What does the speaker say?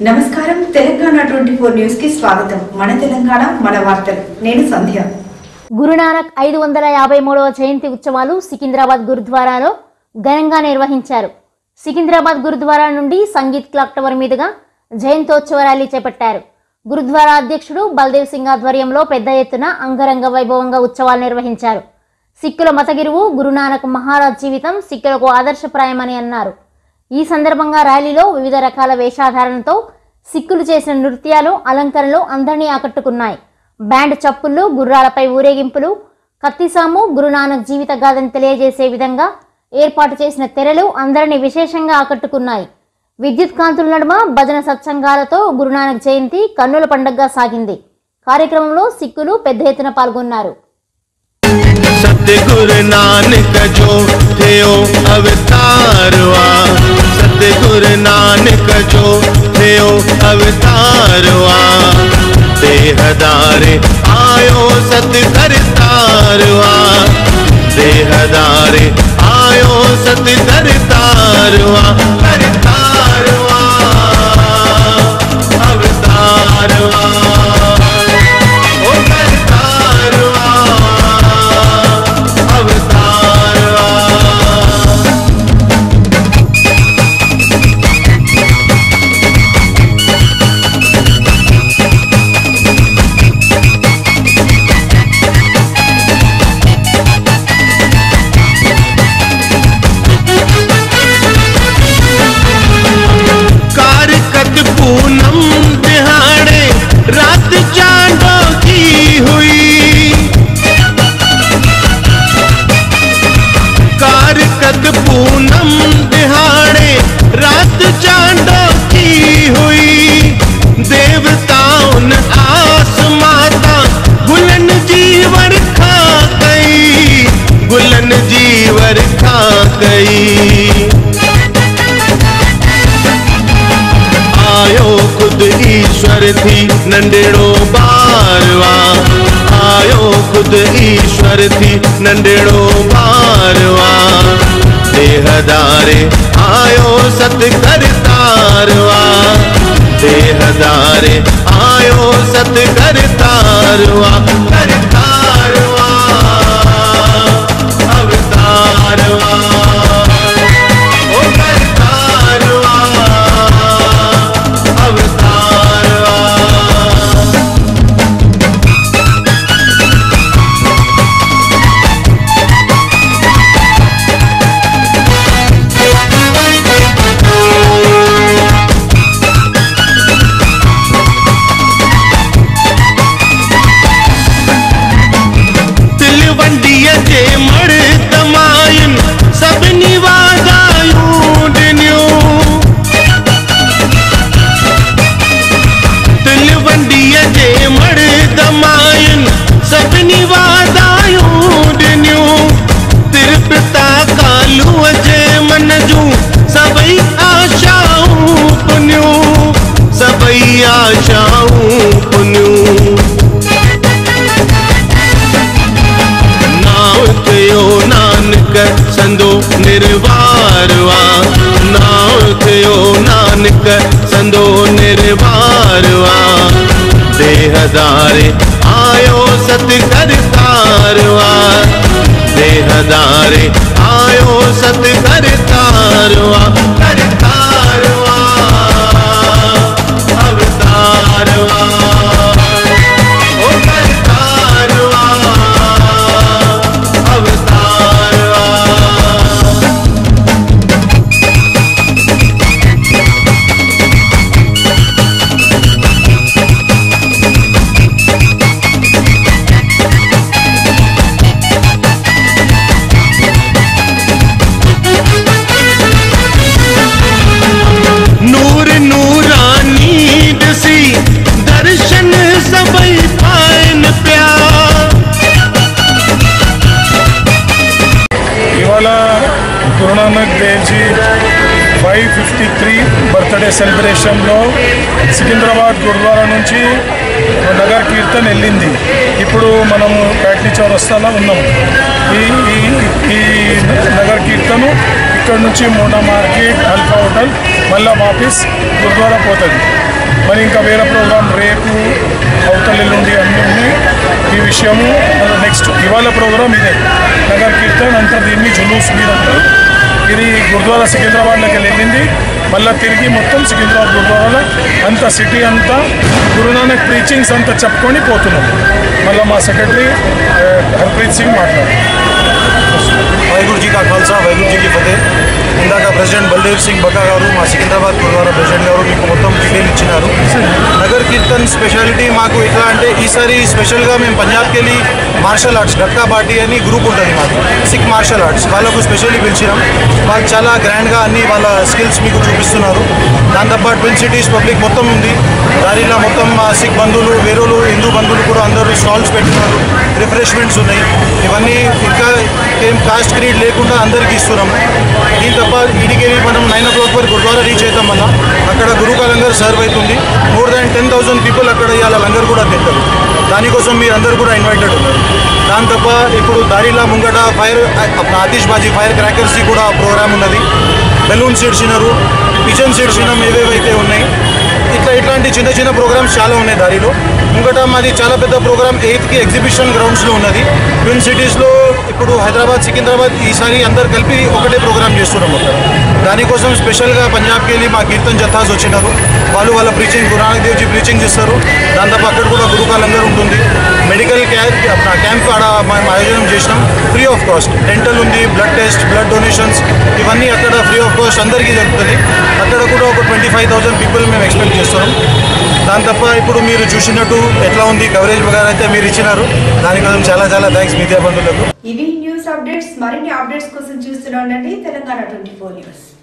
నమస్కారం Telangana twenty four news కి స్వాగతం మన తెలంగాణ మన వార్తలు నేను సంధ్య గురునానక్ ఐదు వందల యాభై మూడవ జయంతి ఉత్సవాలు సికింద్రాబాద్ గురుద్వారాలో ఘనంగా నిర్వహించారు సికింద్రాబాద్ గురుద్వారా నుండి సంగీత్ క్లాక్ టవర్ మీదుగా జయంతోత్సవ ర్యాలీ చేపట్టారు గురుద్వారా అధ్యక్షుడు బల్దేవ్ సింగ్ ఆధ్వర్యంలో పెద్ద ఎత్తున అంగరంగ వైభవంగా ఉత్సవాలు నిర్వహించారు సిక్కుల మతగిరువు గురునానక్ మహారాజ్ జీవితం సిక్కులకు ఆదర్శప్రాయమని అన్నారు ఈ సందర్భంగా ర్యాలీలో వివిధ రకాల వేషాధారణతో సిక్కులు చేసిన నృత్యాలు అలంకరణలు అందరినీ ఆకట్టుకున్నాయి బ్యాండ్ చప్పుళ్ళు గుర్రాలపై ఊరేగింపులు కత్తిసాము గురునానక్ జీవిత గాథను తెలియజేసే విధంగా ఏర్పాటు చేసిన తెరలు అందరినీ విశేషంగా ఆకట్టుకున్నాయి విద్యుత్ కాంతుల నడుమ భజన సత్సంగాలతో గురునానక్ జయంతి కన్నుల పండగగా సాగింది కార్యక్రమంలో సిక్కులు పెద్ద ఎత్తున పాల్గొన్నారు सतगुरु नानक जो थियो अवतारवा सतगुरु नानक जो थियो अवतारवा देहदारे आयो सत करतारवा देहदारे आयो सत करतारवा करतारवा अवतारवा ओ करतारवा अवतारवा कारकत पूनम दिहाड़े रात चांदों की हुई कारकत पूनम दिहाड़े रात चांदों की हुई देवताओं ने आस माता गुलन जीवर खा गई गुलन जीवर खा गई आयो खुद ईश्वर थी नंढेड़ो बारवा आयो खुद ईश्वर थी नंढेड़ो बारवा देहदारे आयो सत करतारवा देहदारे आयो सत करतारवा करतारवा अवतारवा ओ करतारवा अवतारवा तिलवंडीअ जे मड़ तमायुन सभिनी वाधायूं ॾिनियूं तिलवंडीअ जे मड़ तमायुन सभिनी वाधायूं ॾिनियूं तिरपिता कालूअ जे मन जूं सभई आशाऊं पुनियूं सभई आशाऊं पुनियूं नाव थियो नानक संदो निर्वारवा नाव थियो नानक संदो निर्वारवा देहदारे आयो सत करतारवा देहदारे आयो सत करतारवा करतारवा अवतारवा ओ करतारवा अवतारवा नूर नूरानी ॾिसी दर्शन सभई पाइनि पिया ఇవాళ Guru Nanak Dev ji five fifty three birthday సెలబ్రేషన్లో సికింద్రాబాద్ గురుద్వారా నుంచి నగర్ కీర్తన్ వెళ్ళింది ఇప్పుడు మనము ప్యాట్నీ చౌరస్తాలో ఉన్నాం ఈ ఈ- ఈ నగర్ కీర్తను ఇక్కడ నుంచి మోనా మార్కెట్ అల్ఫా హోటల్ మళ్ళా వాపస్ గురుద్వారా పోతుంది మరి ఇంకా వేరే ప్రోగ్రామ్ రేపు అవతల ఎల్లుండి అన్నీ ఉన్నాయి ఈ విషయము నెక్స్ట్ ఇవాళ ప్రోగ్రామ్ ఇదే నగర్ కీర్తన్ అంతా దీన్ని జులూస్ మీద అంటారు ఇది గురుద్వారా సికింద్రాబాద్లోకి వెళ్ళింది మళ్ళీ తిరిగి మొత్తం సికింద్రాబాద్ గురుద్వారాలో అంత సిటీ అంతా గురునానక్ ప్రీచింగ్స్ అంతా చెప్పుకొని పోతున్నాం మళ్ళీ మా సెక్రటరీ ఆ, హర్ప్రీత్ సింగ్ మాట్లాడారు వాహిగురు జీ కా ఖాల్సా వాహిగురు జీ కి ఫతే ఇందాక ప్రెసిడెంట్ బల్దేవ్ సింగ్ బకా గారు మా సికింద్రాబాద్ గురుద్వారా ప్రెసిడెంట్ గారు మీకు మొత్తం డీటెయిల్ ఇచ్చినారు నగర్ కీర్తన్ స్పెషాలిటీ మాకు ఎట్లా అంటే ఈసారి స్పెషల్గా మేము పంజాబ్కి వెళ్ళి మార్షల్ ఆర్ట్స్ డక్కా బాటీ అని గ్రూప్ ఉంటుంది మాది సిక్ మార్షల్ ఆర్ట్స్ వాళ్ళకు స్పెషల్లీ పిలిచినాం వాళ్ళు చాలా గ్రాండ్గా అన్ని వాళ్ళ స్కిల్స్ మీకు చూపిస్తున్నారు దాంతోపాటు ట్విన్ సిటీస్ పబ్లిక్ మొత్తం ఉంది దారిలో మొత్తం మా సిక్ బంధువులు వేరేలు హిందూ బంధువులు కూడా అందరూ స్టాల్స్ పెట్టినారు రిఫ్రెష్మెంట్స్ ఉన్నాయి ఇవన్నీ ఇంకా ఏం కాస్ట్ క్రీడ్ లేకుండా అందరికీ ఇస్తున్నాం దీని తప్ప ఇడికెళ్ళి మనం నైన్ ఓ క్లాక్ వరకు గురుద్వారా రీచ్ అవుతాం మళ్ళా అక్కడ గురుకా లంగర్ సర్వ్ అవుతుంది more than ten thousand people అక్కడ ఇవాళ లంగర్ కూడా తింటారు దానికోసం మీరు అందరూ కూడా ఇన్వైటెడ్ ఉన్నారు దాని తప్ప ఇప్పుడు దారిలా ముంగట ఫైర్ ఆతిష్ బాజీ ఫైర్ క్రాకర్స్కి కూడా ప్రోగ్రామ్ ఉన్నది బెలూన్స్ ఇడ్చినారు పిజన్స్ ఇడ్చినాం ఏవేవైతే ఉన్నాయి ఇట్లా ఇట్లాంటి చిన్న చిన్న ప్రోగ్రామ్స్ చాలా ఉన్నాయి దారిలో ముంగట మాది చాలా పెద్ద ప్రోగ్రామ్ ఎయిత్కి ఎగ్జిబిషన్ గ్రౌండ్స్లో ఉన్నది ట్విన్ సిటీస్లో ఇప్పుడు హైదరాబాద్ సికింద్రాబాద్ ఈసారి అందరు కలిపి ఒకటే ప్రోగ్రామ్ చేస్తున్నాం అక్కడ దానికోసం స్పెషల్గా పంజాబ్కి వెళ్ళి మా కీర్తన్ జథాస్ వచ్చినారు వాళ్ళు వాళ్ళ ప్రీచింగ్ గురునానక్ దేవ్జీ ప్రీచింగ్ చేస్తారు దాని తప్ప అక్కడ కూడా గురుకాలందరూ ఉంటుంది మెడికల్ క్యాంప్ క్యాంప్ ఆడ మేము ఆయోజనం చేసినాం ఫ్రీ ఆఫ్ కాస్ట్ డెంటల్ ఉంది బ్లడ్ టెస్ట్ బ్లడ్ డొనేషన్స్ ఇవన్నీ అక్కడ ఫ్రీ ఆఫ్ కాస్ట్ అందరికీ జరుగుతుంది అక్కడ కూడా ఒక ట్వంటీ ఫైవ్ థౌసండ్ పీపుల్ మేము ఎక్స్పెక్ట్ చేస్తున్నాం దాని తప్ప ఇప్పుడు మీరు చూసినట్టు ఎట్లా ఉంది కవరేజ్ వగైరా అయితే మీరు ఇచ్చినారు దానికోసం చాలా చాలా థ్యాంక్స్ మీడియా బంధువులకు ఇవి న్యూస్ అప్డేట్స్ మరిన్ని అప్డేట్స్ కోసం చూస్తూనే ఉండండి తెలంగాణ ట్వంటీ ఫోర్ న్యూస్